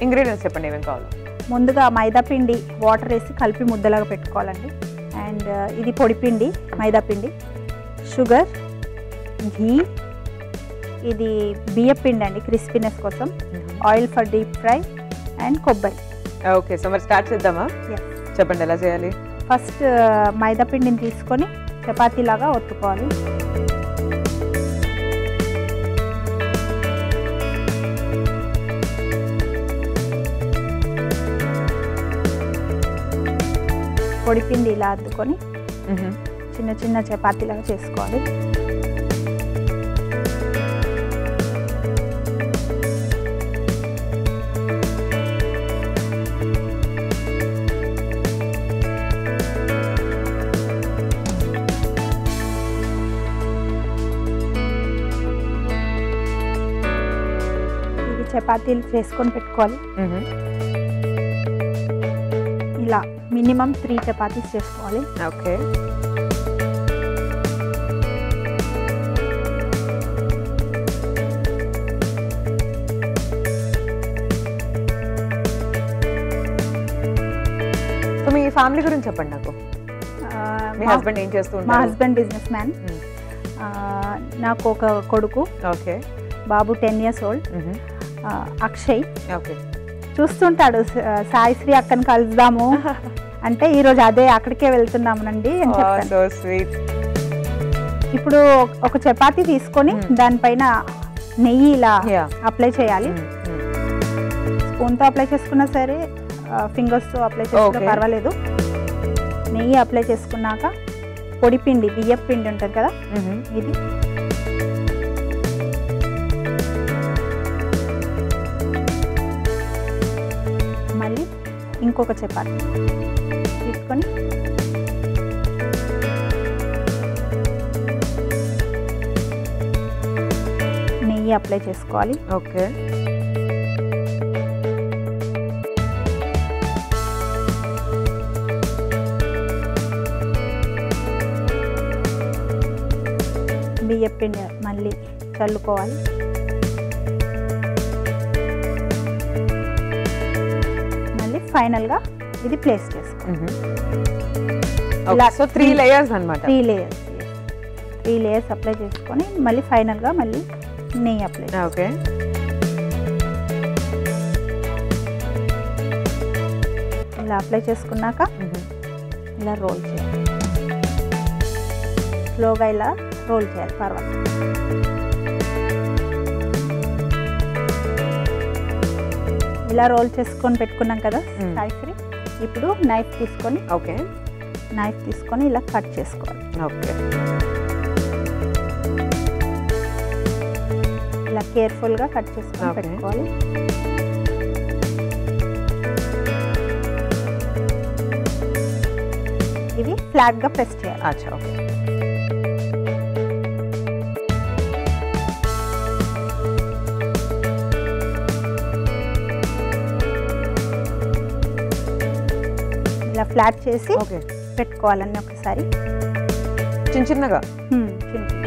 Ingredients చెప్పండి ఏమేమి కావాలో ముందుగా మైదా పిండి వాటర్ వేసి కలిపి ముద్దలాగా పెట్టుకోవాలండి అండ్ ఇది పొడి పిండి మైదా పిండి షుగర్ ఘీ ఇది బియ్య పిండి అండి క్రిస్పీనెస్ కోసం oil for deep fry and కొబ్బరి ఓకే సో మరి స్టార్ట్ చేద్దామా చెప్పండి ఎలా చేయాలి ఫస్ట్ మైదా పిండిని తీసుకొని చపాతీలాగా ఒత్తుకోవాలి పొడి పిండి ఇలా అద్దుకొని చిన్న చిన్న చపాతీలాగా చేసుకోవాలి ఇవి చపాతీలు చేసుకొని పెట్టుకోవాలి ఇలా మినిమం త్రీ చపాతీస్ చేసుకోవాలి ఓకే సో మీ ఫ్యామిలీ గురించి చెప్పండి నాకు ఆ, మీ మా- హస్బెండ్ ఏం చేస్తూ మా ఉంటారు హస్బెండ్ బిజినెస్ మ్యాన్ నాకు ఒక కొడుకు ఓకే బాబు ten years old Akshay okay చూస్తుంటాడు స- సాయిశ్రీ అక్కని కలుద్దాము అంటే ఈరోజు అదే అక్కడికే వెళ్తున్నామునండి అని చెప్తాను సో స్వీట్ ఇప్పుడు ఒక- ఒక చపాతీ తీసుకొని Hmm. దానిపైన నెయ్యి ఇలా Yeah. అప్లై చేయాలి స్పూన్తో అప్లై చేసుకున్నా సరే ఫింగర్స్తో అప్లై చేసుకున్నా Okay. పర్వాలేదు నెయ్యి అప్లై చేసుకున్నాక పొడి పిండి బియ్యం పిండి ఉంటుంది కదా ఇది మళ్ళీ ఇంకొక చపాతి తీసుకొని నెయ్యి అప్లై చేసుకోవాలి ఓకే బియ్యం పిండి మళ్ళీ చల్లుకోవాలి మళ్ళీ ఫైనల్గా ఇది ప్లేస్ చేసుకోవాలి ఇలా సో త్రీ లేయర్స్ అన్నమాట three layers three layers apply చేసుకొని మళ్ళీ ఫైనల్గా మళ్ళీ నెయ్యి అప్లై ఓకే ఇలా అప్లై చేసుకున్నాక ఇలా రోల్ చేయాలి స్లోగా ఇలా రోల్ చేయాలి పర్వాలేదు ఇలా రోల్ చేసుకొని పెట్టుకున్నాం కదా Mm. సాయిశ్రీ ఇప్పుడు నైఫ్ తీసుకొని ఓకే నైఫ్ తీసుకొని ఇలా కట్ చేసుకోవాలి ఓకే ఇలా కేర్ఫుల్గా కట్ చేసుకొని Okay. పెట్టుకోవాలి ఇవి ఫ్లాట్గా ప్రెస్ చేయాలి అచ్చా ఓకే ఇలా ఫ్లాట్ చేసి ఓకే పెట్టుకోవాలన్నీ ఒకసారి చిన్న చిన్నగా హ్మ్, చిన్న చిన్న.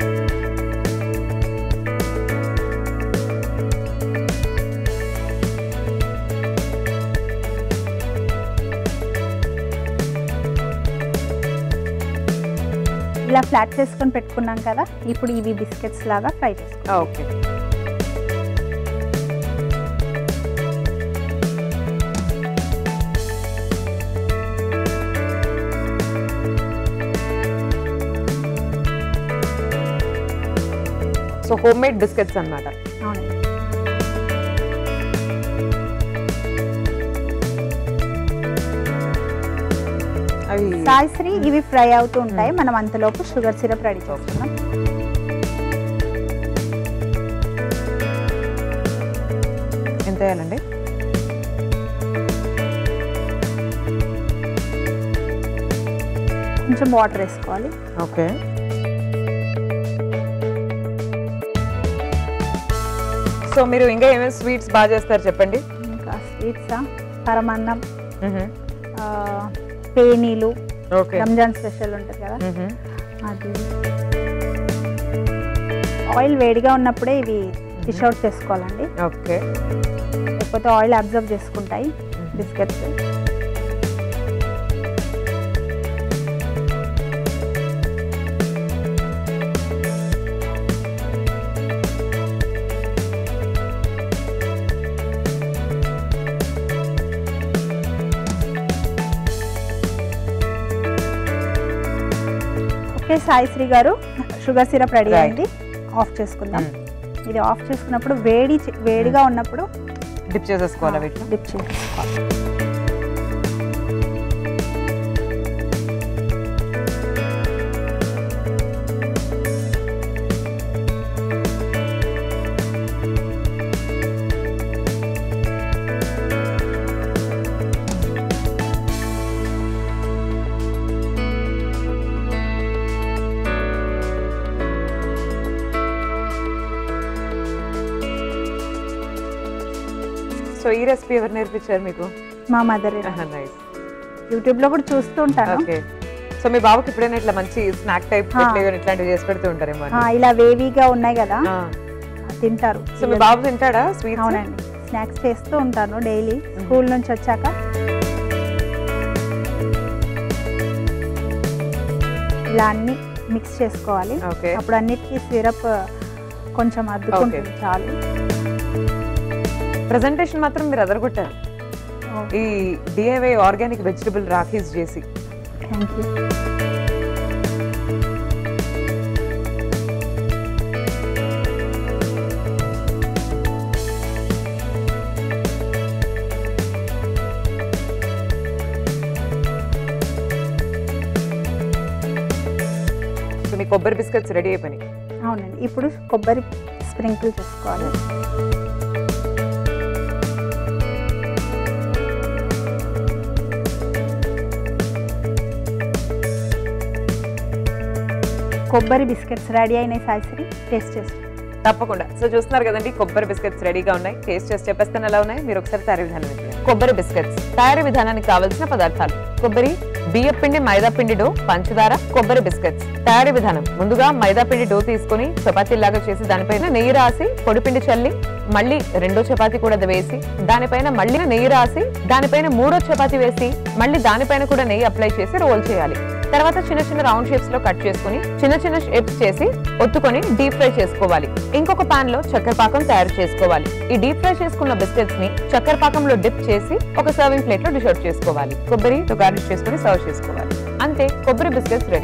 ఇలా ఫ్లాట్ చేసుకొని పెట్టుకున్నాం కదా ఇప్పుడు ఇవి బిస్కెట్స్ లాగా ఫ్రై చేసుకోవాలి okay so home made biscuits అన్నమాట అవునండి అవి సాయిశ్రీ ఇవి ఫ్రై అవుతూ ఉంటాయి మనం అంతలోపు షుగర్ సిరప్ రెడీ చేసుకున్నాం ఎంత వేయాలండి కొంచెం వాటర్ వేసుకోవాలి ఓకే సో మీరు ఇంకా ఏమేమి స్వీట్స్ బాగా చేస్తారు చెప్పండి ఇంకా స్వీట్సా పరమాన్నం ఆ, పేనీలు ఓకే రంజాన్ స్పెషల్ ఉంటుంది కదా అది ఆయిల్ వేడిగా ఉన్నప్పుడే ఇవి డిష్ అవుట్ చేసుకోవాలండి ఓకే లేకపోతే ఆయిల్ అబ్జర్వ్ చేసుకుంటాయి బిస్కెట్స్ ఓకే సాయిశ్రీ గారు షుగర్ సిరప్ రెడీ Right. అయింది ఆఫ్ చేసుకుందాం ఇది ఆఫ్ చేసుకున్నప్పుడు వేడి చే- వేడిగా ఉన్నప్పుడు డిప్ చేసేసుకోవాలా వీటిలో డిప్ చేసుకోవాలి సో ఈ రెసిపీ ఎవరు నేర్పించారు మీకు మా మదర్ నైస్ యూట్యూబ్ లో కూడా చూస్తూ ఉంటాను ఓకే సో మీ బాబుకి ఎప్పుడైనా ఇట్లా మంచి స్నాక్ టైప్ ఆ. ఇట్లాంటివి చేసి పెడుతూ ఉంటారేమో ఆ, ఇలా వేవీగా ఉన్నాయి కదా ఆ. తింటారు సో మీ బాబు తింటాడా స్వీట్స్ అవునండి స్నాక్స్ చేస్తూ ఉంటాను డైలీ స్కూల్ నుంచి వచ్చాక ఇలా అన్ని మిక్స్ చేసుకోవాలి ఓకే అప్పుడు అన్నిటికీ సిరప్ కొంచెం అద్దుకుంటుంది చాలు ప్రెజెంటేషన్ మాత్రం మీరు అదరగొట్టారు ఈ డిఐవై ఆర్గానిక్ వెజిటబుల్ రాఖీస్ చేసి థ్యాంక్ యూ సో మీ కొబ్బరి బిస్కెట్స్ రెడీ అయిపోయినాయి అవునండి ఇప్పుడు కొబ్బరి స్ప్రింకిల్ చేసుకోవాలి కొబ్బరి బిస్కెట్స్ రెడీ అయినాయి సాయిశ్రీ టేస్ట్ చేసి తప్పకుండా సో చూస్తున్నారు కదండి కొబ్బరి బిస్కెట్స్ రెడీగా ఉన్నాయి టేస్ట్ చేసి చెప్పేస్తాను ఎలా ఉన్నాయి మీరు ఒకసారి తయారీ విధానం చూడండి. కొబ్బరి బిస్కెట్స్ తయారీ విధానానికి కావాల్సిన పదార్థాలు కొబ్బరి బియ్యం పిండి మైదా పిండి డో పంచదార కొబ్బరి బిస్కెట్స్ తయారీ విధానం ముందుగా మైదా పిండి డో తీసుకొని చపాతీలాగా చేసి దానిపైన నెయ్యి రాసి పొడి పిండి చల్లి మళ్ళీ రెండో చపాతీ కూడా వేసి దానిపైన మళ్ళీ నెయ్యి రాసి దానిపైన మూడో చపాతీ వేసి మళ్ళీ దానిపైన కూడా నెయ్యి అప్లై చేసి రోల్ చేయాలి తర్వాత చిన్న చిన్న రౌండ్ షేప్స్ లో కట్ చేసుకుని చిన్న చిన్న షేప్స్ చేసి ఒత్తుకొని డీప్ ఫ్రై చేసుకోవాలి ఇంకొక పాన్ లో చక్కెర పాకం తయారు చేసుకోవాలి ఈ డీప్ ఫ్రై చేసుకున్న బిస్కెట్స్ ని చక్కెర పాకంలో డిప్ చేసి ఒక సర్వింగ్ ప్లేట్ లో డిష్ అవుట్ చేసుకోవాలి కొబ్బరితో గార్నిష్ చేసుకుని సర్వ్ చేసుకోవాలి అంతే కొబ్బరి బిస్కెట్స్ రెడీ